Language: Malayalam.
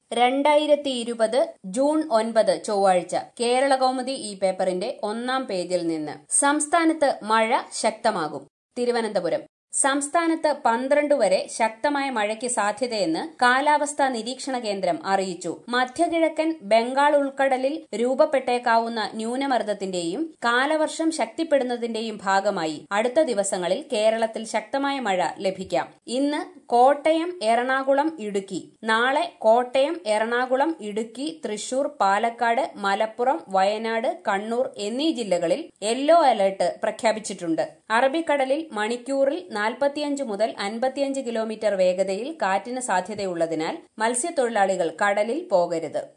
രണ്ടായിരത്തി ഇരുപത് ജൂൺ ഒൻപത് ചൊവ്വാഴ്ച കേരള കൗമുദി ഈ പേപ്പറിന്റെ ഒന്നാം പേജിൽ നിന്ന് സംസ്ഥാനത്ത് മഴ ശക്തമാകും തിരുവനന്തപുരം സംസ്ഥാനത്ത് പന്ത്രണ്ട് വരെ ശക്തമായ മഴയ്ക്ക് സാധ്യതയെന്ന് കാലാവസ്ഥാ നിരീക്ഷണ കേന്ദ്രം അറിയിച്ചു മധ്യകിഴക്കൻ ബംഗാൾ ഉൾക്കടലിൽ രൂപപ്പെട്ടേക്കാവുന്ന ന്യൂനമർദ്ദത്തിന്റെയും കാലവർഷം ശക്തിപ്പെടുന്നതിന്റെയും ഭാഗമായി അടുത്ത ദിവസങ്ങളിൽ കേരളത്തിൽ ശക്തമായ മഴ ലഭിക്കാം ഇന്ന് കോട്ടയം എറണാകുളം ഇടുക്കി നാളെ കോട്ടയം എറണാകുളം ഇടുക്കി തൃശൂർ പാലക്കാട് മലപ്പുറം വയനാട് കണ്ണൂർ എന്നീ ജില്ലകളിൽ യെല്ലോ അലർട്ട് പ്രഖ്യാപിച്ചിട്ടുണ്ട് അറബിക്കടലിൽ മണിക്കൂറിൽ നാൽപ്പത്തിയഞ്ച് മുതൽ അൻപത്തിയഞ്ച് കിലോമീറ്റർ വേഗതയിൽ കാറ്റിന് സാധ്യതയുള്ളതിനാൽ മത്സ്യത്തൊഴിലാളികൾ കടലിൽ പോകരുത്